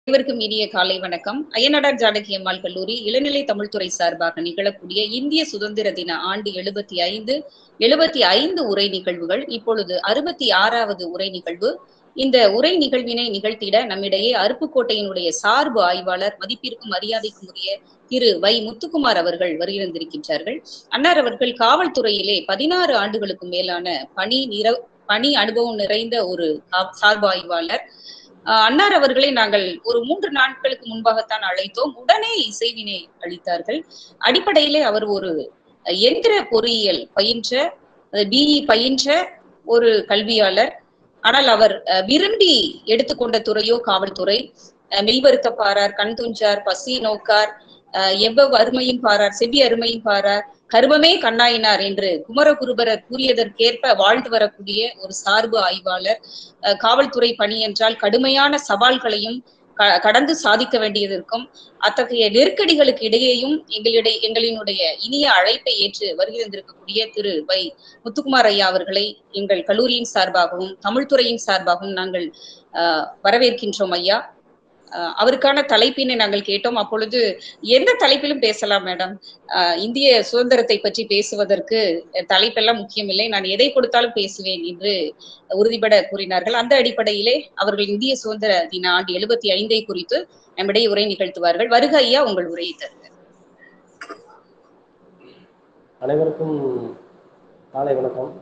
அனைவருக்கும் இனிய காலை வணக்கம் அய்யனடார் ஜானகி அம்மாள் கல்லூரி இளநிலை தமிழ்துறை சார்பாக நிகழக்கூடிய இந்திய சுதந்திர தின ஆண்டு எழுபத்தி ஐந்து எழுபத்தி ஐந்து உரை நிகழ்வுகள் இப்பொழுது அறுபத்தி ஆறாவது உரை நிகழ்வு இந்த உரை நிகழ்வினை நிகழ்த்திட நம்மிடையே அருப்புக்கோட்டையினுடைய சார்பு ஆய்வாளர் மதிப்பிற்கும் மரியாதைக்கும் உரிய திரு வை முத்துக்குமார் அவர்கள் வருகிறந்திருக்கின்றார்கள் அன்னார் அவர்கள் காவல்துறையிலே பதினாறு ஆண்டுகளுக்கு மேலான பணி நிற பணி அனுபவம் நிறைந்த ஒரு சார்பு ஆய்வாளர் அன்னார் அவர்களை நாங்கள் ஒரு மூன்று நாட்களுக்கு முன்பாகத்தான் அழைத்தோம் உடனே இசைவினை அளித்தார்கள் அடிப்படையிலே அவர் ஒரு எந்திர பொறியியல் பயின்ற பிஇ பயின்ற ஒரு கல்வியாளர் ஆனால் அவர் விரும்பி எடுத்துக்கொண்ட துறையோ காவல்துறை மெய்வருத்த பாரார் கண் துஞ்சார் பசி நோக்கார் எவ்வளவு அருமையும் பாரார் செவி அருமையும் பாரார் கருமமே கண்ணாயினார் என்று குமரகுருபரர் கூறியதற்கேற்ப வாழ்ந்து வரக்கூடிய ஒரு சார்பு ஆய்வாளர் காவல்துறை பணி என்றால் கடுமையான சவால்களையும் கடந்து சாதிக்க வேண்டியதற்கும் அத்தகைய நெருக்கடிகளுக்கு இடையேயும் எங்களிடைய எங்களினுடைய இனிய அழைப்பை ஏற்று வருகிறந்திருக்கக்கூடிய திரு வை முத்துக்குமார் ஐயா அவர்களை எங்கள் கல்லூரியின் சார்பாகவும் தமிழ்துறையின் சார்பாகவும் நாங்கள் வரவேற்கின்றோம் ஐயா அவருக்கான தலைப்பினை நாங்கள் கேட்டோம் அப்பொழுது எந்த தலைப்பிலும் பேசலாம் மேடம் இந்திய சுதந்திரத்தை பற்றி பேசுவதற்கு தலைப்பெல்லாம் முக்கியமில்லை நான் எதை கொடுத்தாலும் பேசுவேன் என்று உறுதிபட கூறினார்கள் அந்த அடிப்படையிலே அவர்கள் இந்திய சுதந்திர தின ஆண்டு எழுபத்தி ஐந்தை குறித்து நம்மிடையே உரை நிகழ்த்துவார்கள் வருக ஐயா உங்கள் உரையை தருக அனைவருக்கும் காலை வணக்கம்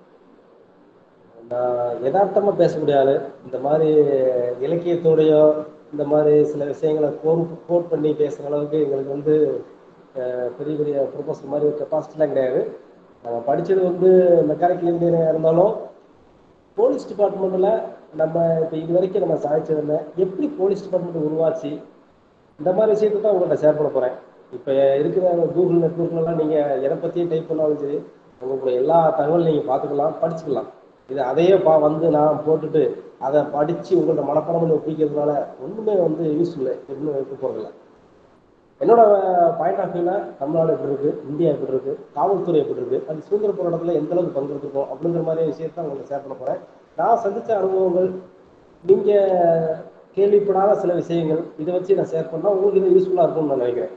நான் யதார்த்தமா பேச முடியாது இந்த மாதிரி இலக்கியத்தோடையோ இந்த மாதிரி சில விஷயங்களை கோர் கோட் பண்ணி பேசுகிற அளவுக்கு எங்களுக்கு வந்து பெரிய பெரிய ப்ரொபோசல் மாதிரி கெப்பாசிட்டிலாம் கிடையாது நாங்கள் படித்தது வந்து மெக்கானிக்கல் இன்ஜினியரிங்காக இருந்தாலும் போலீஸ் டிபார்ட்மெண்ட்டில் நம்ம இப்போ இது வரைக்கும் நம்ம சாதிச்சதில்லை எப்படி போலீஸ் டிபார்ட்மெண்ட் உருவாச்சு இந்த மாதிரி விஷயத்தை தான் உங்கள்கிட்ட ஷேர் பண்ண போகிறேன் இப்போ இருக்கிற கூகுள் நெட்ஒர்க்லலாம் நீங்கள் எதை பற்றியும் டைப் பண்ணாலும் சரி உங்களுடைய எல்லா தகவலும் நீங்கள் பார்த்துக்கலாம் படிச்சுக்கலாம் இது அதையே பா வந்து நான் போட்டுட்டு அதை படித்து உங்கள்ட்ட மனப்பாடம் பண்ணி ஒப்பிக்கிறதுனால ஒன்றுமே வந்து யூஸ் இல்லை எதுவும் இருக்க போகிறதில்ல என்னோட பாயிண்ட் ஆஃப் வியூவில் தமிழ்நாடு எப்படி இருக்குது இந்தியா எப்படி இருக்குது காவல்துறை எப்படி இருக்குது அது சுதந்திர போராட்டத்தில் எந்த அளவுக்கு பங்கெடுத்துருக்கோம் அப்படிங்கிற மாதிரி விஷயத்த உங்களுக்கு ஷேர் பண்ண போகிறேன் நான் சந்தித்த அனுபவங்கள் நீங்கள் கேள்விப்படாத சில விஷயங்கள் இதை வச்சு நான் ஷேர் பண்ணால் உங்களுக்கு இது யூஸ்ஃபுல்லாக இருக்கும்னு நான் நினைக்கிறேன்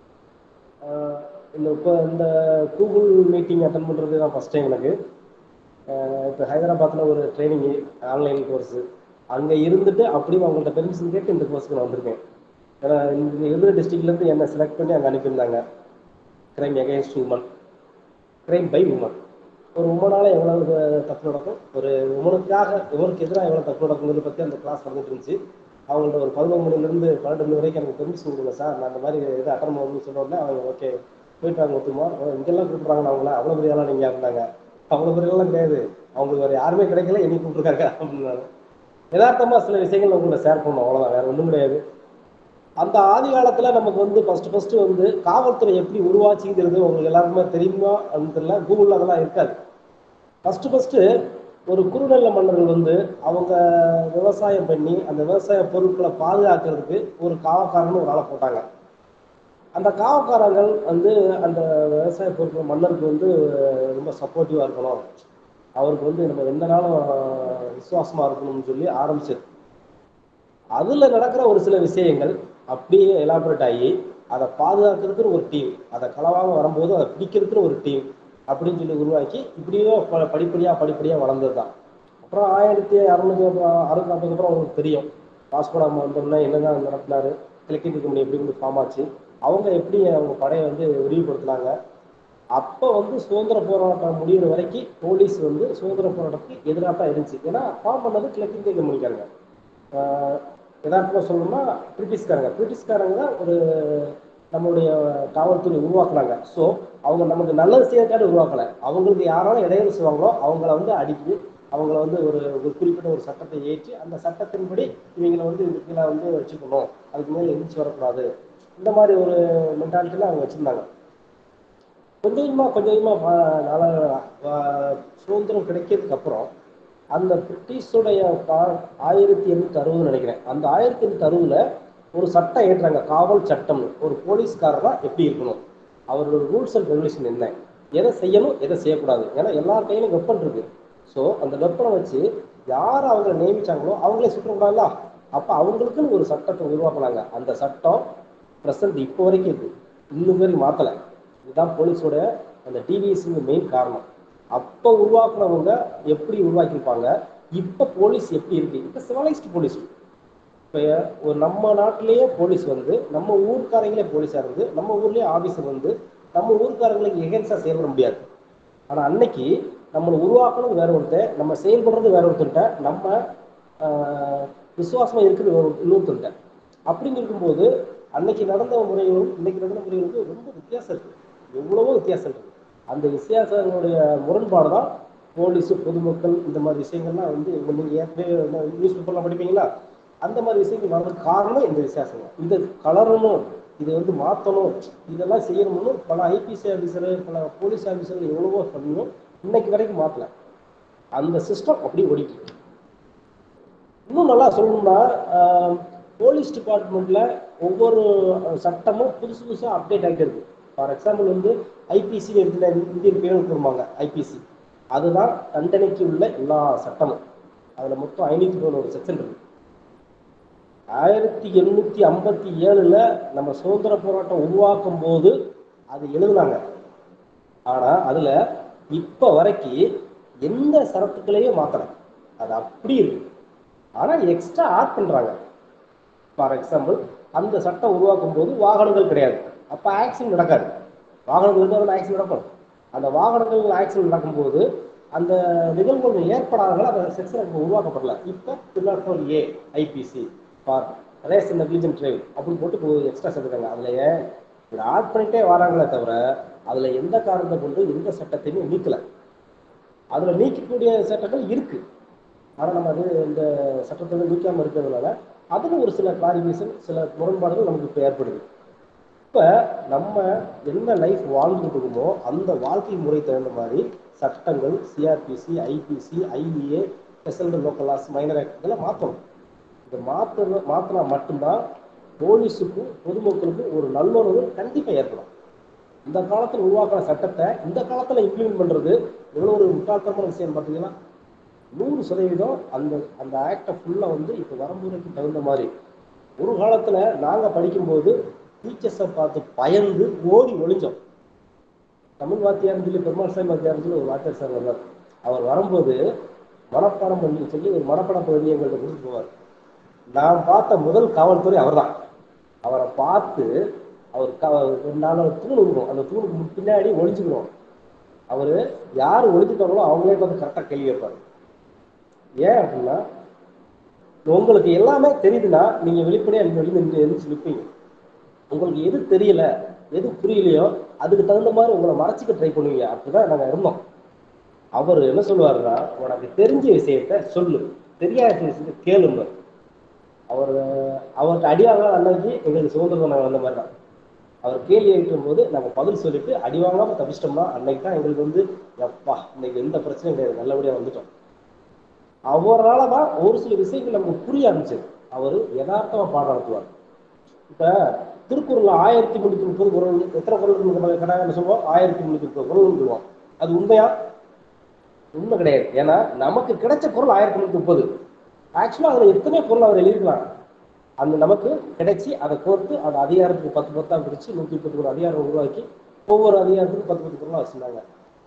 இந்த இப்போ இந்த கூகுள் மீட்டிங் அட்டன் பண்ணுறது தான் ஃபஸ்ட் டைம் எனக்கு இப்போ ஹைதராபாத்தில் ஒரு ட்ரைனிங்கு ஆன்லைன் கோர்ஸு அங்கே இருந்துட்டு அப்படியும் அவங்கள்ட்ட பெர்மிஷன் கேட்டு இந்த கோர்ஸுக்கு நான் வந்திருக்கேன் ஏன்னா இந்த எதிர டிஸ்ட்ரிக்ட்லேருந்து என்னை செலக்ட் பண்ணி அங்கே அனுப்பியிருந்தாங்க crime against woman crime by woman ஒரு உமனால் எவ்வளோ தப்பு நடக்கும் ஒரு உமனுக்காக இவருக்கு எதிராக எவ்வளோ தப்பு நடக்குங்கிறத பற்றி அந்த கிளாஸ் நடந்துட்டு இருந்துச்சு அவங்கள்ட்ட ஒரு பதினொன்று மணிலேருந்து பன்னெண்டு மணி வரைக்கும் எனக்கு பெர்மிஷன் கொடுங்க சார் நான் அந்த மாதிரி இதை அட்டன் பண்ணணும்னு சொன்னோடனே அவங்க ஓகே போயிட்டாங்க ஒத்துமா இங்கெல்லாம் கூப்பிட்றாங்க அவங்கள அவ்வளோ பெரிய ஆளாக நீங்கள் இருந்தாங்க அவ்வளோ பெரியலாம் கிடையாது அவங்களுக்கு வேறு யாருமே கிடைக்கல என்னை கூப்பிட்டுருக்காங்க அப்படின்னாங்க யதார்த்தமாக சில விஷயங்கள் உங்களை ஷேர் பண்ணோம் அவ்வளோதான் வேறு ஒன்றும் கிடையாது அந்த ஆதி காலத்தில் நமக்கு வந்து ஃபஸ்ட்டு ஃபஸ்ட்டு வந்து காவல்துறை எப்படி உருவாச்சுங்கிறது உங்களுக்கு எல்லாருக்குமே தெரியுமா அப்படின்னு தெரியல கூகுளில் அதெல்லாம் இருக்காது ஃபஸ்ட்டு ஃபஸ்ட்டு ஒரு குறுநெல்ல மன்னர்கள் வந்து அவங்க விவசாயம் பண்ணி அந்த விவசாய பொருட்களை பாதுகாக்கிறதுக்கு ஒரு காவக்காரன்னு ஒரு ஆளை போட்டாங்க அந்த காவக்காரங்கள் வந்து அந்த விவசாய பொருட்கள் மன்னருக்கு வந்து ரொம்ப சப்போர்ட்டிவாக இருக்கணும் அவருக்கு வந்து நம்ம எந்த நாளும் விசுவாசமாக இருக்கணும்னு சொல்லி ஆரம்பிச்சது அதில் நடக்கிற ஒரு சில விஷயங்கள் அப்படியே எலாபரேட் ஆகி அதை பாதுகாக்கிறதுக்குன்னு ஒரு டீம் அதை களவாக வரும்போது அதை பிடிக்கிறதுக்குன்னு ஒரு டீம் அப்படின்னு சொல்லி உருவாக்கி இப்படியோ படிப்படியாக படிப்படியாக வளர்ந்தது தான் அப்புறம் ஆயிரத்தி அறுநூத்தி அறுபத்தி நாற்பதுக்கு அப்புறம் அவங்களுக்கு தெரியும் பாஸ்கோடாம வந்தோம்னா என்னதான் நடத்தினாரு கிழக்கிந்திய கம்பெனி எப்படி வந்து ஃபார்ம் ஆச்சு அவங்க எப்படி அவங்க படையை வந்து விரிவுபடுத்தினாங்க அப்போ வந்து சுதந்திர போராட்டம் முடிகிற வரைக்கும் போலீஸ் வந்து சுதந்திர போராட்டத்துக்கு எதிராக தான் இருந்துச்சு ஏன்னா ஃபார்ம் பண்ணது கிழக்கிந்திய கம்பெனிக்காரங்க யதார்த்தமாக சொல்லணும்னா பிரிட்டிஷ்காரங்க பிரிட்டிஷ்காரங்க தான் ஒரு நம்மளுடைய காவல்துறை உருவாக்குனாங்க ஸோ அவங்க நமக்கு நல்லது செய்யறதுக்காக உருவாக்கலை அவங்களுக்கு யாராலும் இடையில செய்வாங்களோ அவங்கள வந்து அடிக்கி அவங்கள வந்து ஒரு ஒரு குறிப்பிட்ட ஒரு சட்டத்தை ஏற்றி அந்த சட்டத்தின்படி இவங்களை வந்து இந்த கீழே வந்து வச்சுக்கணும் அதுக்கு மேலே எந்திரிச்சு வரக்கூடாது இந்த மாதிரி ஒரு மென்டாலிட்டியில் அவங்க வச்சுருந்தாங்க கொஞ்சம் கொஞ்சமாக கொஞ்சம் கொஞ்சமாக நாள சுதந்திரம் கிடைக்கிறதுக்கு அப்புறம் அந்த பிரிட்டிஷோடைய கா ஆயிரத்தி எண்ணூற்றி அறுபது நினைக்கிறேன் அந்த ஆயிரத்தி எண்ணூற்றி அறுபதுல ஒரு சட்டம் ஏற்றாங்க காவல் சட்டம்னு ஒரு போலீஸ்காரராக எப்படி இருக்கணும் அவரோட ரூல்ஸ் அண்ட் ரெகுலேஷன் என்ன எதை செய்யணும் எதை செய்யக்கூடாது ஏன்னா எல்லார் கையிலும் வெப்பன் இருக்கு ஸோ அந்த வெப்பனை வச்சு யார் அவங்களை நியமிச்சாங்களோ அவங்களே சுற்றக்கூடாதுல்ல அப்ப அவங்களுக்குன்னு ஒரு சட்டத்தை உருவாக்குனாங்க அந்த சட்டம் பிரசன்ட் இப்போ வரைக்கும் இருக்கு இன்னும் வரைக்கும் மாத்தல இதுதான் போலீஸோட அந்த டிவிஎஸ்ங்க மெயின் காரணம் அப்ப உருவாக்குனவங்க எப்படி உருவாக்கியிருப்பாங்க இப்ப போலீஸ் எப்படி இருக்கு இப்ப சிவலைஸ்ட் போலீஸ் இப்ப ஒரு நம்ம நாட்டிலேயே போலீஸ் வந்து நம்ம ஊர்க்காரங்களே போலீஸா இருந்து நம்ம ஊர்லயே ஆபீசர் வந்து நம்ம ஊர்க்காரங்களுக்கு எகென்ஸ்டா செயல்பட முடியாது ஆனா அன்னைக்கு நம்மளை உருவாக்கணும் வேற ஒருத்தர் நம்ம செயல்படுறது வேற ஒருத்தர்கிட்ட நம்ம ஆஹ், விசுவாசமா இருக்குது வேற ஒரு- இன்னொருத்தர்கிட்ட அப்படின்னு இருக்கும்போது அன்னைக்கு நடந்த முறைகளும் இன்னைக்கு நடந்த முறைகளுக்கும் ரொம்ப வித்தியாசம் இருக்கு எவ்வளவோ வித்தியாசம் இருக்கு அந்த வித்தியாசங்களுடைய முரண்பாடு தான் போலீஸ் பொதுமக்கள் இந்த மாதிரி விஷயங்கள்லாம் வந்து இப்ப நீங்க ஏற்கனவே நியூஸ் பேப்பர்லாம் படிப்பீங்களா அந்த மாதிரி விஷயங்கள் வர்றதுக்கு காரணம் இந்த வித்தியாசம் தான். இதை கலரணும் இதை வந்து மாற்றணும் இதெல்லாம் செய்யணும்னு பல ஐபிசி ஆஃபீஸர் பல போலீஸ் ஆஃபீஸர்கள் எவ்வளவோ பண்ணியும் இன்னைக்கு வரைக்கும் மாற்றல அந்த சிஸ்டம் அப்படியே ஓடிட்டு இருக்கு இன்னும் நல்லா சொல்லணும்னா ஆஹ், போலீஸ் டிபார்ட்மெண்ட்ல ஒவ்வொரு அஹ், சட்டமும் புதுசு புதுசாக அப்டேட் ஆகிட்டு இருக்கு ஃபார் எக்ஸாம்பிள் வந்து ஐபிசி எடுத்துல இந்தியன் பேர் கொடுப்பாங்க ஐபிசி அதுதான் தண்டனைக்கு உள்ள எல்லா சட்டமும் அதுல மொத்தம் ஐநூத்தி பதினோரு செக்ஷன் இருக்கு ஆயிரத்தி எண்ணூத்தி ஐம்பத்தி ஏழுல நம்ம சுதந்திர போராட்டம் உருவாக்கும் போது அது எழுதுனாங்க ஆனா அதுல இப்ப வரைக்கும் எந்த சரத்துக்களையும் மாத்தல அது அப்படி இருக்கு ஆனா எக்ஸ்ட்ரா ஆட் பண்றாங்க ஃபார் எக்ஸாம்பிள் அந்த சட்டம் உருவாக்கும் போது வாகனங்கள் கிடையாது அப்ப ஆக்சிடென்ட் நடக்காது வாகனங்கள் இருந்தால் ஆக்சிடென்ட் நடக்கும் அந்த வாகனங்கள் ஆக்சிடென்ட் நடக்கும்போது அந்த நிகழ்வுகள் ஏற்படாதனால அந்த செக்ஷன் உருவாக்கப்படல இப்போ திருநாட்கள் A IPC for rash negligent drive அப்படின்னு போட்டு எக்ஸ்ட்ரா சேர்த்துருக்காங்க அதுல ஏன் இதை ஆட் பண்ணிட்டே வராங்களே தவிர அதுல எந்த காரணத்தை கொண்டு எந்த சட்டத்தையுமே நீக்கல அதுல நீக்கக்கூடிய சட்டங்கள் இருக்கு ஆனா நம்ம அது இந்த சட்டத்தை வந்து நீக்காம இருக்கிறதுனால அதுல ஒரு சில கிளாரிஃபிகேஷன் சில முரண்பாடுகள் நமக்கு இப்போ ஏற்படுது இப்ப நம்ம என்ன லைஃப் வாழ்ந்துட்டு இருக்கோமோ அந்த வாழ்க்கை முறை தகுந்த மாதிரி சட்டங்கள் CRPC IPC IEA special local laws minor act இதெல்லாம் மாற்றணும் இதை மாற்ற மாற்றினா மட்டும்தான் போலீஸுக்கும் பொதுமக்களுக்கும் ஒரு நல்லுறவு கண்டிப்பாக ஏற்படும் இந்த காலத்தில் உருவாக்கின சட்டத்தை இந்த காலத்தில் இம்ப்ளிமெண்ட் பண்ணுறது எவ்வளோ ஒரு முட்டாள்தனமான விஷயம் பார்த்தீங்கன்னா நூறு சதவீதம் அந்த அந்த ஆக்டை ஃபுல்லாக வந்து இப்போ வரம்புரைக்கு தகுந்த மாதிரி ஒரு காலத்தில் நாங்கள் படிக்கும்போது டீச்சர்ஸை பார்த்து பயந்து ஓடி ஒளிஞ்சோம் தமிழ் வாத்தியார்னு சொல்லி பெருமாள் சாமி வாத்தியார்னு சொல்லி ஒரு வாத்தியார் சார் வந்தார் அவர் வரும்போது மனப்பாடம் பண்ணி சொல்லி ஒரு மனப்பாட பகுதி எங்கள்கிட்ட கொடுத்து போவார் நான் பார்த்த முதல் காவல்துறை அவர்தான் அவரை பார்த்து அவர் க ஒரு நாலு தூண் இருக்கும் அந்த தூணுக்கு பின்னாடி ஒளிஞ்சுக்கிறோம் அவர் யார் ஒளிஞ்சுட்டாங்களோ அவங்களே பார்த்து கரெக்டாக கேள்வி கேட்பாரு ஏன் அப்படின்னா உங்களுக்கு எல்லாமே தெரியுதுன்னா நீங்க வெளிப்படையா நீங்க வெளியே நின்று எந்திரிச்சு நிற்பீங்க உங்களுக்கு எது தெரியல எது புரியலையோ அதுக்கு தகுந்த மாதிரி உங்களை மறைச்சிக்க ட்ரை பண்ணுவீங்க அப்படிதான் நாங்க இருந்தோம் அவர் என்ன சொல்லுவாருன்னா உனக்கு தெரிஞ்ச விஷயத்த சொல்லு தெரியாத விஷயத்த கேளுங்க அவர் அவர்கிட்ட அடி வாங்கலாம் அன்னைக்கு எங்களுக்கு சுதந்திரம் நாங்கள் வந்த மாதிரி தான் அவர் கேள்வி கேட்கும் போது நம்ம பதில் சொல்லிட்டு அடி வாங்காம தப்பிச்சிட்டோம்னா அன்னைக்கு தான் எங்களுக்கு வந்து எப்பா இன்னைக்கு எந்த பிரச்சனையும் கிடையாது நல்லபடியா வந்துட்டோம் அவரால தான் ஒரு சில விஷயங்கள் நமக்கு புரிய ஆரம்பிச்சது அவர் யதார்த்தமா பாடம் நடத்துவார் இப்ப திருக்குறள்ல ஆயிரத்தி முன்னூத்தி முப்பது குரல் எத்தனை குரல் கடாயம் சொல்லுவோம் ஆயிரத்தி முன்னூத்தி முப்பது குரல் சொல்லுவோம் அது உண்மையா உண்மை கிடையாது ஏன்னா நமக்கு கிடைச்ச குரல் ஆயிரத்தி முன்னூத்தி முப்பது ஆக்சுவலா அதுல எத்தனை குரல் அவர் எழுதியிருக்கலாம் அந்த நமக்கு கிடைச்சி அதை கோர்த்து அந்த அதிகாரத்துக்கு பத்து பத்தா பிரிச்சு நூத்தி முப்பத்தி ஒரு அதிகாரம் உருவாக்கி ஒவ்வொரு அதிகாரத்துக்கும் பத்து பத்து குரலா வச்சிருந்தாங்க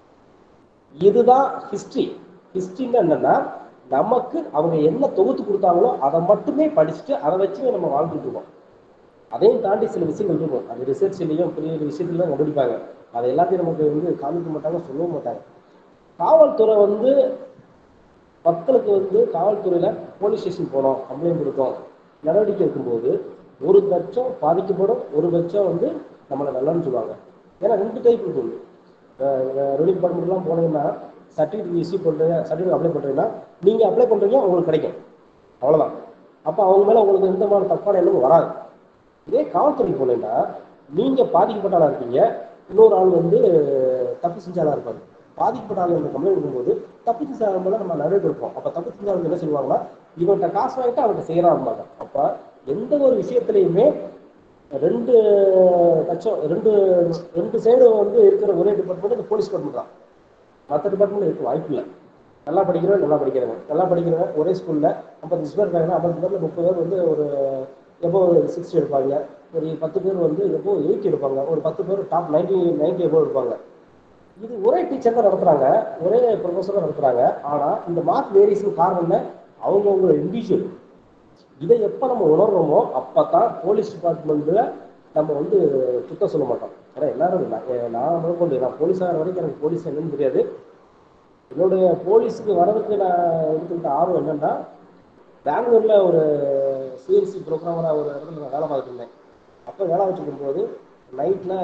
இதுதான் ஹிஸ்டரி ஹிஸ்டரின்னு என்னன்னா நமக்கு அவங்க என்ன தொகுத்து கொடுத்தாங்களோ அதை மட்டுமே படிச்சுட்டு அதை வச்சு நம்ம வாழ்ந்துட்டு இருக்கோம் அதையும் தாண்டி சில விஷயங்கள் இருக்கும் அது ரிசர்ச்லையும் பெரிய விஷயத்துல கண்டுபிடிப்பாங்க அதை எல்லாத்தையும் நமக்கு வந்து காமிக்க மாட்டாங்க சொல்லவும் மாட்டாங்க காவல்துறை வந்து மக்களுக்கு வந்து காவல்துறையில போலீஸ் ஸ்டேஷன் போனோம் கம்ப்ளைண்ட் கொடுத்தோம் நடவடிக்கை இருக்கும்போது ஒரு பட்சம் பாதிக்கப்படும் ஒரு பட்சம் வந்து நம்மளை நல்லன்னு சொல்லுவாங்க ஏன்னா ரெண்டு டைப் இருக்குது ரெவன்யூ டிபார்ட்மெண்ட்லாம் போனீங்கன்னா சர்டிஃபிகேட் இஷ்யூ பண்ணுறீங்க சர்டிஃபிகேட் அப்ளை பண்ணுறீங்கன்னா நீங்கள் அப்ளை பண்ணுறீங்க உங்களுக்கு கிடைக்கும் அவ்வளோதான் அப்போ அவங்க மேலே உங்களுக்கு எந்த மாதிரி தப்பான எண்ணமும் வராது இதே காவல்துறைக்கு போனீங்கன்னா நீங்கள் பாதிக்கப்பட்ட ஆளாக இருப்பீங்க இன்னொரு ஆள் வந்து தப்பு செஞ்ச ஆளாக இருப்பாங்க பாதிக்கப்பட்ட ஆள் வந்து கம்ப்ளைண்ட் கொடுக்கும்போது தப்பு செஞ்ச ஆள் மேலே நம்ம நடவடிக்கை எடுப்போம் அப்போ தப்பு செஞ்ச ஆளுங்க என்ன சொல்லுவாங்கன்னா இவன்கிட்ட காசு வாங்கிட்டு அவன்கிட்ட செய்யறான் இருப்பாங்க அப்போ எந்த ஒரு விஷயத்துலையுமே ரெண்டு லட்சம் ரெண்டு ரெண்டு சைடு வந்து இருக்கிற ஒரே டிபார்ட்மெண்ட் இந்த போலீஸ் டிபார்ட்மெண்ட் தான் மற்ற டிபார்ட்மெண்ட் இருக்க வாய்ப்பு இல்லை நல்லா படிக்கிறவன் நல்லா படிக்கிறவன் நல்லா படிக்கிறவன் ஒரே ஸ்கூல்ல ஐம்பத்தஞ்சு பேர் இருக்காங்கன்னா ஐம்பது பேர்ல முப்பது பேர் வந்து ஒரு எபோ சிக்ஸ்டி எடுப்பாங்க ஒரு பத்து பேர் வந்து எபோ எயிட்டி எடுப்பாங்க ஒரு பத்து பேர் டாப் நைன்டி நைன்டி எபோ எடுப்பாங்க இது ஒரே டீச்சர் தான் நடத்துறாங்க ஒரே ப்ரொஃபஸர் தான் நடத்துறாங்க ஆனா இந்த மார்க் வேரியேஷன் காரணம் என்ன அவங்கவுங்க இண்டிவிஜுவல் இதை எப்போ நம்ம உணர்றோமோ அப்பதான் போலீஸ் டிபார்ட்மெண்ட்ல நம்ம வந்து குத்தம் சொல்ல மாட்டோம் ஏன்னா எல்லாரும் நான் நான் முதற்கொண்டு நான் போலீஸாக வரைக்கும் எனக்கு போலீஸ் என்னன்னு தெரியாது என்னுடைய போலீஸுக்கு வர்றதுக்கு நான் எடுத்துக்கிட்ட ஆர்வம் என்னன்னா பெங்களூர்ல ஒரு சிஎன்சி ப்ரோக்ராமராக ஒரு இடத்துல நான் வேலை பார்த்துட்டு இருந்தேன் அப்போ வேலை வச்சுருக்கும் போது நைட்டில்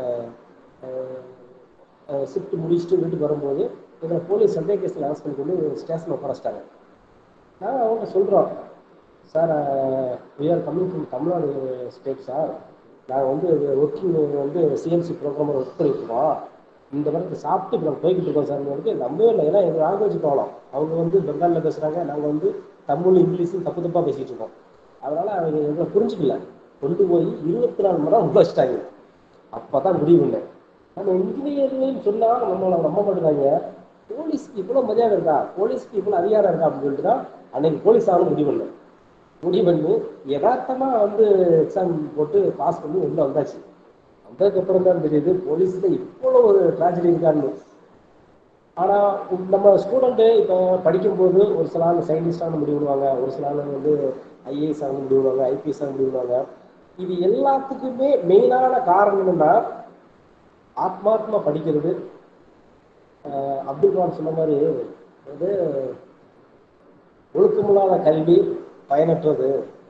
ஷிஃப்ட் முடிச்சுட்டு வீட்டுக்கு வரும்போது எங்களை போலீஸ் சந்தேக கேஸில் அரெஸ்ட் பண்ணி கொண்டு ஸ்டேஷனில் உட்கார வச்சிட்டாங்க நான் அவங்க சொல்கிறோம் sir we are coming from Tamil Nadu state sir நாங்கள் வந்து ஒர்க்கிங் வந்து சிஎம்சி ப்ரோக்ராமர் ஒர்க் பண்ணிட்டு இருக்கோம் இந்த மாதிரி சாப்பிட்டு இப்போ நாங்கள் போய்கிட்டு இருக்கோம் சார் வந்து நம்பவே இல்லை ஏன்னா எங்கள் லாங்குவேஜ் ப்ராப்ளம் அவங்க வந்து பெங்காலில் பேசுகிறாங்க நாங்கள் வந்து தமிழ் இங்கிலீஷும் தப்பு தப்பாக பேசிகிட்டு இருக்கோம் அதனால் அவங்க எங்களை புரிஞ்சுக்கல கொண்டு போய் இருபத்தி நாலு மணி நேரம் உள்ள வச்சிட்டாங்க அப்போ தான் முடிவு பண்ணேன் நம்ம இன்ஜினியரிங்னு சொன்னால் நம்மளை நம்ப மாட்டேங்கிறாங்க போலீஸ்க்கு இவ்வளோ மரியாதை இருக்கா போலீஸ்க்கு இவ்வளோ அதிகாரம் இருக்கா அப்படின்னு சொல்லிட்டு தான் அன்னைக்கு போலீஸ் ஆகணும் முடிவு பண்ணேன் முடிவு பண்ணி யதார்த்தமா வந்து எக்ஸாம் போட்டு பாஸ் பண்ணி உள்ள வந்தாச்சு வந்ததுக்கப்புறம் தான் தெரியுது போலீஸ்ல இவ்வளோ ஒரு ட்ராஜடி இருக்கான்னு ஆனா உம் நம்ம ஸ்டூடெண்ட்டு இப்போ படிக்கும்போது ஒரு சில ஆள் சயின்டிஸ்டாக முடிவு பண்ணுவாங்க ஒரு சில ஆள் வந்து ஐஏஎஸ் ஆக முடிவு பண்ணுவாங்க ஐபிஎஸ் ஆக முடிவு பண்ணுவாங்க இது எல்லாத்துக்குமே மெயினான காரணம் என்னன்னா ஆத்மாத்மா படிக்கிறது ஆஹ் அப்துல் கலாம் சொன்ன மாதிரி வந்து ஒழுக்கமில்லாத கல்வி பயனற்றது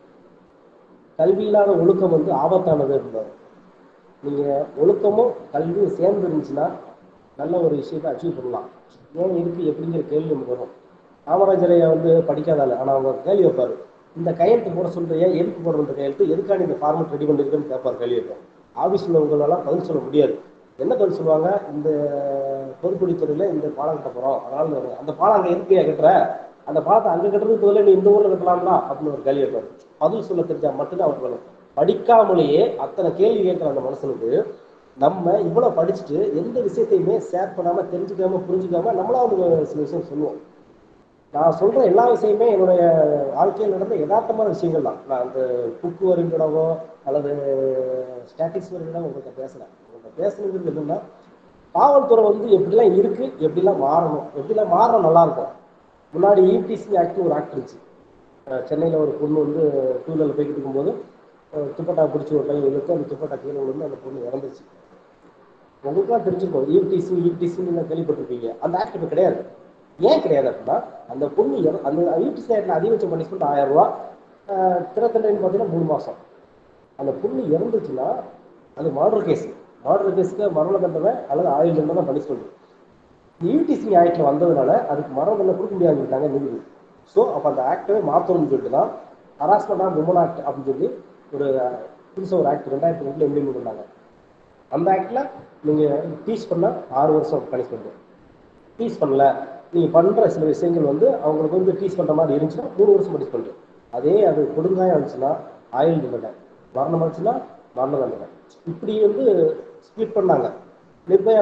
கல்வி இல்லாத ஒழுக்கம் வந்து ஆபத்தானது இருந்தார் நீங்க ஒழுக்கமும் கல்வியும் சேர்ந்து இருந்துச்சுன்னா நல்ல ஒரு விஷயத்தை அச்சீவ் பண்ணலாம் ஏன் இருக்கு எப்படிங்கிற கேள்வி நமக்கு வரும் காமராஜரைய வந்து படிக்காதால ஆனா அவங்க கேள்வி வைப்பாரு இந்த கையெழுத்து போட சொல்றியா எதுக்கு போடுற இந்த கையெழுத்து எதுக்கான இந்த ஃபார்மெட் ரெடி பண்ணிருக்குன்னு கேட்பாரு கேள்வி வைப்பார் ஆஃபீஸில் உங்களால பதில் சொல்ல முடியாது என்ன பதில் சொல்லுவாங்க இந்த பொதுப்பணித்துறையில இந்த பாலம் கட்ட போறோம் அதனால இந்த- அந்த பாலம் அங்க எதுக்கு கட்டுற அந்த பாலத்தை அங்க கட்டுறதுக்கு பதிலா நீ இந்த ஊர்ல கட்டலாம்ல அப்படின்னு ஒரு கேள்வி வைப்பாரு பதில் சொல்ல தெரிஞ்சா மட்டும்தான் அவருக்கு வேணும் படிக்காமலேயே அத்தனை கேள்வி கேட்கிற அந்த மனுஷனுக்கு நம்ம இவ்வளவு படிச்சுட்டு எந்த விஷயத்தையுமே ஷேர் பண்ணாம தெரிஞ்சுக்காம புரிஞ்சுக்காம நம்மளா ஒரு சில விஷயம் சொல்லுவோம் நான் சொல்ற எல்லா விஷயமே என்னுடைய வாழ்க்கையில் நடந்த யதார்த்தமான விஷயங்கள் தான் நான் அந்த புக்கு வரைஞ்சிடவோ அல்லது ஸ்டாட்டிக்ஸ் வரைஞ்சிடவோ உங்கள்கிட்ட பேசுறேன் உங்கள்கிட்ட பேசுனது என்னன்னா காவல்துறை வந்து எப்படிலாம் இருக்கு எப்படிலாம் மாறணும் எப்படிலாம் மாறணும் நல்லா இருக்கும் முன்னாடி யூபிசி ஆக்ட் ஒரு ஆக்ட் இருந்துச்சு அஹ் சென்னையில ஒரு பொண்ணு வந்து டூ வீலர்ல போய்கிட்டு இருக்கும்போது அஹ் துப்பட்டா பிடிச்சி ஒரு பையன் இழுத்து அந்த துப்பட்டா கீழே விழுந்து அந்த பொண்ணு இறந்துச்சு உங்களுக்குலாம் தெரிஞ்சிருக்கும் யூடிசி யூடிசின்னு கேள்விப்பட்டிருப்பீங்க அந்த ஆக்ட் இப்போ கிடையாது ஏன் கிடையாது அப்படின்னா அந்த பொண்ணு இற- அந்த யூடிசி ஆக்டில் அதிகபட்ச பனிஷ்மெண்ட் ஆயிரம் ரூபா அஹ் திறத்தண்டைன்னு பார்த்தீங்கன்னா மூணு மாசம் அந்த பொண்ணு இறந்துச்சுன்னா அது மர்டர் கேஸ் மர்டர் கேஸுக்கு மரண தண்டனை அல்லது ஆயுள் தண்டனை பனிஷ்மெண்ட் யூடிசி ஆக்டில் வந்ததுனால அதுக்கு மரண தண்டனை கொடுக்க முடியாதுன்னு சொல்லிட்டாங்க நீதிபதி ஸோ அப்போ அந்த ஆக்டவே மாற்றணும்னு சொல்லிட்டு தான் ஹராஸ்மெண்ட் ஆஃப் உமன் ஆக்ட் அப்படின்னு சொல்லி ஒரு புதுசாக ஒரு ஆக்ட் ரெண்டாயிரத்தி ரெண்டுல இம்ப்ளிமெண்ட் பண்ணாங்க அந்த ஆக்டில் நீங்கள் டீச் பண்ணால் ஆறு வருஷம் பனிஷ்மெண்ட் டீச் பண்ணல நீங்கள் பண்ணுற சில விஷயங்கள் வந்து அவங்களுக்கு வந்து டீச் பண்ணுற மாதிரி இருந்துச்சுன்னா மூணு வருஷம் பனிஷ்மெண்ட் அதே அது கொடுங்காயம் இருந்துச்சுன்னா ஆயுள் தண்டனை மரணம் இருந்துச்சுன்னா மரண தண்டனை இப்படி வந்து ஸ்பிளிட் பண்ணாங்க நிர்பயா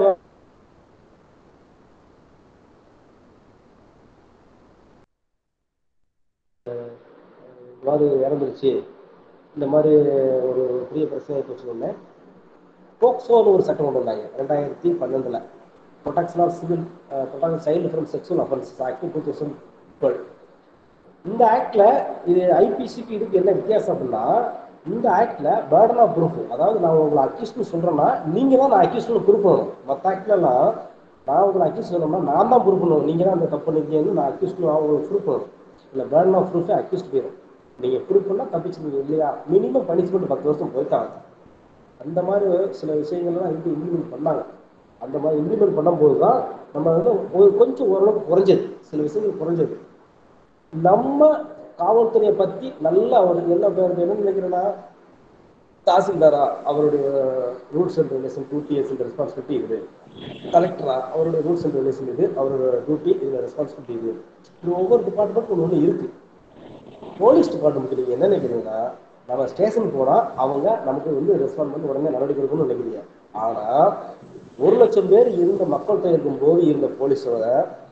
இந்த மாதிரி இறந்துருச்சு இந்த மாதிரி ஒரு பெரிய பிரச்சனை போச்சுன்னு போக்சோன்னு ஒரு சட்டம் கொண்டு வந்தாங்க ரெண்டாயிரத்தி பன்னெண்டுல protection of civil protection child from sexual offences act two thousand twelve இந்த ஆக்ட்ல இது ஐபிசிக்கு இதுக்கு என்ன வித்தியாசம் அப்படின்னா இந்த ஆக்ட்ல பேர்டன் ஆஃப் ப்ரூஃப் அதாவது நான் உங்களை அக்யூஸ்ட்னு சொல்றேன்னா நீங்க தான் நான் அக்யூஸ்ட்னு ப்ரூஃப் பண்ணணும் மற்ற ஆக்ட்லலாம் நான் உங்களை அக்யூஸ் சொன்னோம்னா நான் தான் ப்ரூஃப் பண்ணணும் நீங்க தான் அந்த தப்பு பண்ணிருக்கீங்கன்னு நான் அக்யூஸ்ட் உங்களுக்கு ப்ரூஃப் பண்ணணும் இல்லை பேர்டன் ஆஃப் ப்ரூஃபே அக்யூஸ்ட் போயிடும் நீங்க ப்ரூஃப் பண்ணா தப்பிச்சிருக்கீங்க இல்லையா மினிமம் பனிஷ்மெண்ட் பத்து வருஷம் போயிட்டாங்க அந்த மாதிரி சில விஷயங்கள்லாம் வந்து இம்ப்ளிமெண்ட் பண்ணாங்க அந்த மாதிரி இம்ப்ளிமெண்ட் பண்ணும்போது தான் நம்ம வந்து ஒரு கொஞ்சம் ஓரளவுக்கு குறைஞ்சது சில விஷயங்கள் குறைஞ்சது நம்ம காவல்துறையை பத்தி நல்லா அவருக்கு என்ன பேர் என்ன நினைக்கிறேன்னா தாசில்தாரா அவருடைய rules and regulation duty and responsibility இது கலெக்டரா அவருடைய ரூல்ஸ் அண்ட் ரெகுலேஷன் இது அவரோட டியூட்டி இதுல ரெஸ்பான்சிபிலிட்டி இது இது ஒவ்வொரு டிபார்ட்மெண்ட் ஒன்று ஒன்று இருக்கு போலீஸ் டிபார்ட்மெண்ட் நீங்க என்ன நினைக்கிறீங்கன்னா நம்ம ஸ்டேஷன் போனா அவங்க நமக்கு வந்து ரெஸ்பாண்ட் பண்ணி உடனே நடவடிக்கை எடுக்கணும்னு நினைக்கிறீங்க ஆனா ஒரு லட்சம் பேர் இருந்த மக்கள் தொகை இருக்கும் போது இருந்த போலீஸோட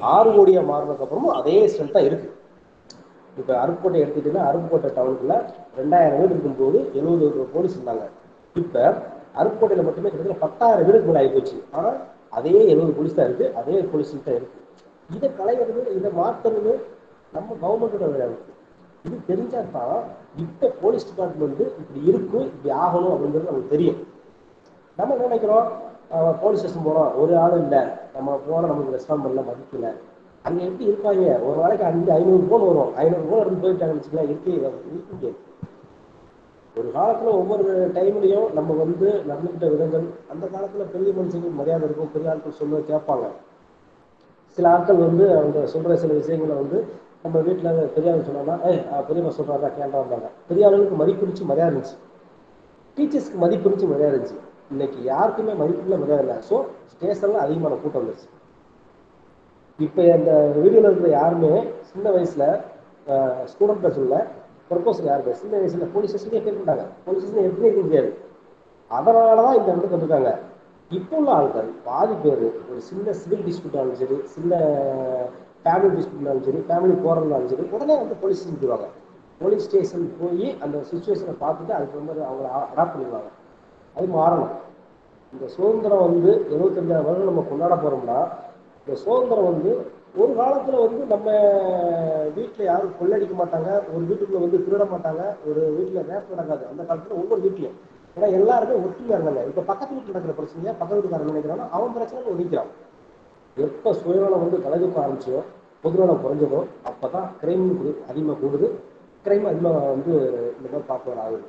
ஆறு கோடியா மாறினதுக்கு அப்புறமும் அதே ஸ்ட்ரென்த் தான் இருக்கு இப்ப அருப்புக்கோட்டை எடுத்துட்டீங்கன்னா அருப்புக்கோட்டை டவுனுக்குள்ள ரெண்டாயிரம் வீடு இருக்கும்போது எழுபது போலீஸ் இருந்தாங்க இப்ப அருப்புக்கோட்டையில மட்டுமே கிட்டத்தட்ட பத்தாயிரம் வீடுக்கு மேல ஆகிப்போச்சு ஆனா அதே எழுபது போலீஸ் தான் இருக்கு அதே போலீஸ் தான் இருக்கு இதை களையிறது இதை மாத்துறது நம்ம கவர்மெண்டோட வேலை இது தெரிஞ்சா தான் இப்ப போலீஸ் டிபார்ட்மெண்ட் இப்படி இருக்கும் இப்படி ஆகணும் அப்படிங்கிறது நமக்கு தெரியும் நம்ம என்ன நினைக்கிறோம் அஹ் போலீஸ் ஸ்டேஷன் போறோம் ஒரு ஆளும் இல்லை நம்ம போன நமக்கு ரெஸ்பாண்ட் பண்ணல மதிக்கல அங்க எப்படி இருப்பாங்க ஒரு நாளைக்கு அஞ்சு ஐநூறு போன் வரும் ஐநூறு போன் இருந்து போயிட்டாங்கன்னு வச்சுக்கலாம் இருக்கே இருக்க முடியாது ஒரு காலத்துல ஒவ்வொரு டைம்லயும் நம்ம வந்து நடந்துக்கிட்ட விதங்கள் அந்த காலத்துல பெரிய மனுஷங்களுக்கு மரியாதை இருக்கும் பெரிய ஆட்கள் சொல்ல கேட்பாங்க சில ஆட்கள் வந்து அவங்க சொல்ற சில விஷயங்களை வந்து நம்ம வீட்டுல பெரியவங்க சொன்னாங்கன்னா ஏய் அஹ் பெரியம்மா சொல்றாங்க கேண்டா வந்தாங்க பெரிய ஆளுங்களுக்கு மதிப்பு இருந்துச்சு மரியாதை இருந்துச்சு டீச்சர்ஸ்க்கு மதிப்பு இருந்துச்சு மரியாதை இருந்துச்சு இன்னைக்கு யாருக்குமே மதிப்பு இல்லை மரியாதை இல்லை ஸோ ஸ்டேஷன்ல அதிகமான கூட்டம் வந்துருச்சு இப்போ இந்த வீடியோல இருக்கிற யாருமே சின்ன வயசுல ஸ்டூடெண்ட் பர்சன்ல ப்ரொபோசல் யாருமே சின்ன வயசுல போலீஸ் ஸ்டேஷன்லேயே பேர் பண்ணாங்க போலீஸ் ஸ்டேஷன் எப்படி இருக்க முடியாது அதனாலதான் இந்த இடத்துக்கு வந்திருக்காங்க இப்போ உள்ள ஆட்கள் பாதி பேர் ஒரு சின்ன சிவில் டிஸ்பியூட்டாலும் சரி சின்ன ஃபேமிலி டிஸ்பியூட்னாலும் சரி ஃபேமிலி போகிறதுனாலும் சரி உடனே வந்து போலீஸ் ஸ்டேஷன் போயிடுவாங்க போலீஸ் ஸ்டேஷன் போய் அந்த சுச்சுவேஷனை பார்த்துட்டு அதுக்கு வந்து அவங்கள அடாப்ட் பண்ணிடுவாங்க அது மாறணும் இந்த சுதந்திரம் வந்து எழுபத்தஞ்சாயிரம் வருடம் நம்ம கொண்டாட போறோம்னா இந்த சுதந்திரம் வந்து ஒரு காலத்துல வந்து நம்ம வீட்டுல யாரும் கொள்ளடிக்க மாட்டாங்க ஒரு வீட்டுக்குள்ள வந்து திருட மாட்டாங்க ஒரு வீட்டுல ரேப் நடக்காது அந்த காலத்துல ஒவ்வொரு வீட்லயும் ஏன்னா எல்லாருமே ஒற்றுமையா இருந்தாங்க இப்ப பக்கத்து வீட்டுல நடக்கிற பிரச்சனையா பக்கத்து வீட்டுக்காரன் நினைக்கிறான்னா அவன் பிரச்சனை ஒழிக்கிறான் எப்ப சுயநலம் வந்து கலந்துக்க ஆரம்பிச்சோ பொதுநலம் குறைஞ்சதோ அப்பதான் கிரைம் அதிகமா கூடுது கிரைம் அதிகமா வந்து இந்த மாதிரி பார்க்க ஆகுது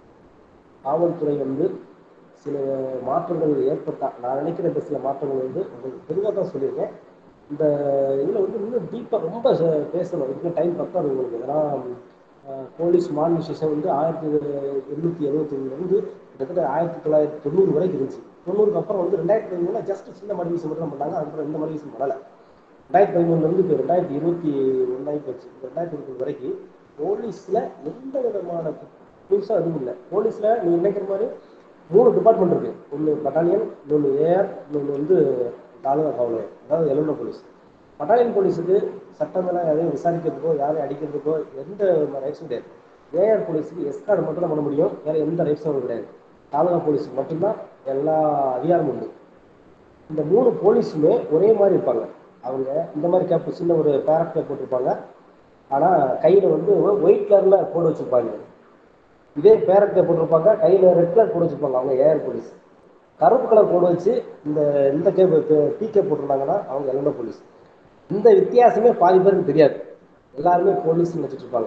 காவல்துறை வந்து சில மாற்றங்கள் ஏற்பட்டா நான் நினைக்கிற இந்த சில மாற்றங்கள் வந்து உங்களுக்கு தெளிவாக தான் சொல்லியிருக்கேன் இந்த இதில் வந்து இன்னும் டீப்பாக ரொம்ப ச- பேசணும் இதுக்கு டைம் பத்தாது உங்களுக்கு ஏன்னா அஹ், போலீஸ் மாடர்னைசேஷன் வந்து ஆயிரத்தி எண்ணூற்றி எழுபத்தொன்னுலேருந்து கிட்டத்தட்ட ஆயிரத்தி தொள்ளாயிரத்தி தொண்ணூறு வரைக்கும் இருந்துச்சு தொண்ணூறுக்கு அப்புறம் வந்து ரெண்டாயிரத்தி பதிமூணுல ஜஸ்ட் சின்ன மாடிஃபிகேஷன் மட்டும் தான் பண்ணாங்க அதுக்கப்புறம் எந்த மாடிஃபிகேஷன் பண்ணலை ரெண்டாயிரத்தி பதிமூணுலேருந்து இப்போ ரெண்டாயிரத்தி இருபத்தி ஒன்றாகி போச்சு இந்த ரெண்டாயிரத்தி இருபத்தி வரைக்கும் போலீஸில் எந்த விதமான புதுசாக எதுவும் இல்லை போலீஸில் நீங்கள் நினைக்கிற மாதிரி மூணு டிபார்ட்மெண்ட் இருக்கு ஒன்று பட்டாலியன் இன்னொன்று ஏஆர் இன்னொன்று வந்து தாலுகா காவலர் அதாவது எலமெண்ட் போலீஸ் பட்டாலியன் போலீஸுக்கு சட்டமெல்லாம் யாரையும் விசாரிக்கிறதுக்கோ யாரையும் அடிக்கிறதுக்கோ எந்த ரைட்ஸும் கிடையாது ஏஆர் போலீஸுக்கு எஸ்கார்டு மட்டும் தான் பண்ண முடியும் வேற எந்த ரைட்ஸும் கிடையாது தாலுகா போலீஸுக்கு மட்டும்தான் எல்லா அதிகாரமும் உண்டு இந்த மூணு போலீஸுமே ஒரே மாதிரி இருப்பாங்க அவங்க இந்த மாதிரி கேப் சின்ன ஒரு பேரட் கேப் போட்டிருப்பாங்க ஆனால் கையில் வந்து ஒயிட் கலரில் போட்டு வச்சிருப்பாங்க இதே பேரட் கேப் போட்டிருப்பாங்க கையில் ரெட் கலர் போட்டு வச்சிருப்பாங்க அவங்க ஏஆர் போலீஸ் கருப்பு கலர் போட்டு வச்சு இந்த இந்த கேப் டீ கேப் போட்டிருந்தாங்கன்னா அவங்க எல்லோ போலீஸ் இந்த வித்தியாசமே பாதி பேருக்கு தெரியாது எல்லாருமே போலீஸ் நினைச்சிட்டு இருப்பாங்க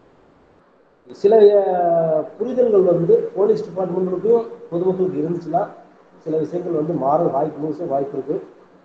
சில அஹ், புரிதல்கள் வந்து போலீஸ் டிபார்ட்மெண்ட்டுக்கும் பொதுமக்களுக்கு இருந்துச்சுன்னா சில விஷயங்கள் வந்து மாற வாய்ப்பு முழுச வாய்ப்பு இருக்கு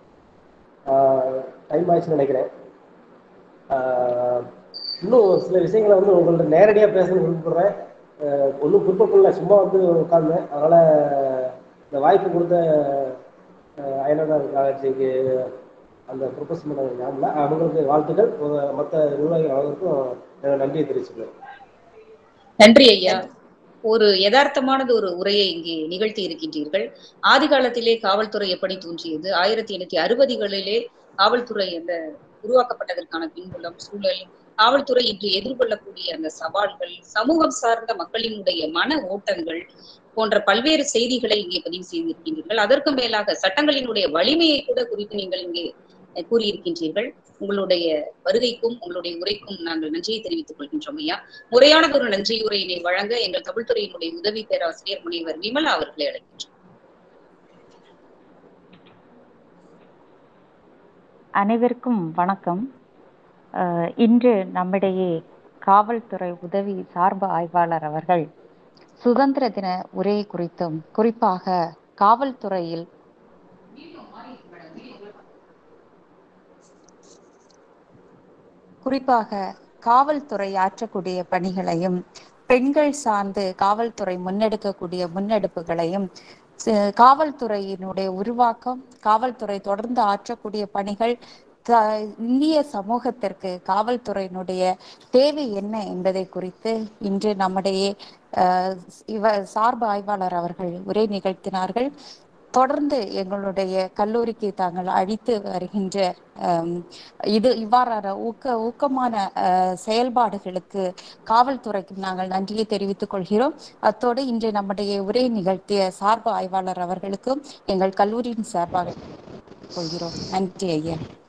டைம் ஆயிடுச்சுன்னு நினைக்கிறேன் ஆஹ், இன்னும் சில விஷயங்களை வந்து உங்கள்ட்ட நேரடியாக பேசணும்னு விருப்பப்படுறேன் ஒன்றும் குறிப்பிடல சும்மா வந்து உட்கார்ந்தேன் அதனால இந்த வாய்ப்பு கொடுத்த அஹ், அயனார் காலேஜுக்கு அந்த ப்ரொபோஸ் பண்ண ஞாபகம் இல்லை. அவங்களுக்கு வாழ்த்துக்கள் மற்ற நிர்வாகிகள் அவர்களுக்கும் என்னோட நன்றியை தெரிவிச்சுக்கிறேன் நன்றி ஐயா ஒரு யதார்த்தமானது ஒரு உரையை இங்கே நிகழ்த்தி இருக்கின்றீர்கள் ஆதி காலத்திலே காவல்துறை எப்படி தோன்றியது ஆயிரத்தி எண்ணூத்தி அறுபதுகளிலே காவல்துறை அந்த உருவாக்கப்பட்டதற்கான பின்புலம் சூழல் காவல்துறை இன்று எதிர்கொள்ளக்கூடிய அந்த சவால்கள் சமூகம் சார்ந்த மக்களினுடைய மன ஓட்டங்கள் போன்ற பல்வேறு செய்திகளை இங்கே பதிவு செய்திருக்கின்றீர்கள் அதற்கு மேலாக சட்டங்களினுடைய வலிமையை கூட குறித்து நீங்கள் இங்கே அஹ், கூறியிருக்கின்றீர்கள் உங்களுடைய வருகைக்கும் உங்களுடைய உரைக்கும் நாங்கள் நன்றியை தெரிவித்துக் கொள்கின்றோம் ஐயா முறையானது ஒரு நன்றி உரையினை வழங்க எங்கள் தமிழ்துறையினுடைய உதவி பேராசிரியர் முனைவர் விமலா அவர்களை அழைக்கின்றோம் அனைவருக்கும் வணக்கம் அஹ், இன்று நம்மிடையே காவல்துறை உதவி சார்பு ஆய்வாளர் அவர்கள் சுதந்திர தின உரை குறித்தும் குறிப்பாக காவல்துறையில் குறிப்பாக காவல்துறை ஆற்றக்கூடிய பணிகளையும் பெண்கள் சார்ந்து காவல்துறை முன்னெடுக்கக்கூடிய முன்னெடுப்புகளையும் சி- காவல்துறையினுடைய உருவாக்கம் காவல்துறை தொடர்ந்து ஆற்றக்கூடிய பணிகள் த- இந்திய சமூகத்திற்கு காவல்துறையினுடைய தேவை என்ன என்பதை குறித்து இன்று நம்முடைய அஹ், இவ சார்பு ஆய்வாளர் அவர்கள் உரை நிகழ்த்தினார்கள் தொடர்ந்து எங்களுடைய கல்லூரிக்கு தாங்கள் அளித்து வருகின்ற அம், இது இவ்வாறான ஊக்க ஊக்கமான அஹ், செயல்பாடுகளுக்கு காவல்துறைக்கு நாங்கள் நன்றியை தெரிவித்துக் கொள்கிறோம் அத்தோடு இன்று நம்முடைய உரை நிகழ்த்திய சார்பு ஆய்வாளர் அவர்களுக்கும் எங்கள் கல்லூரியின் சார்பாக கொள்கிறோம் நன்றி ஐயா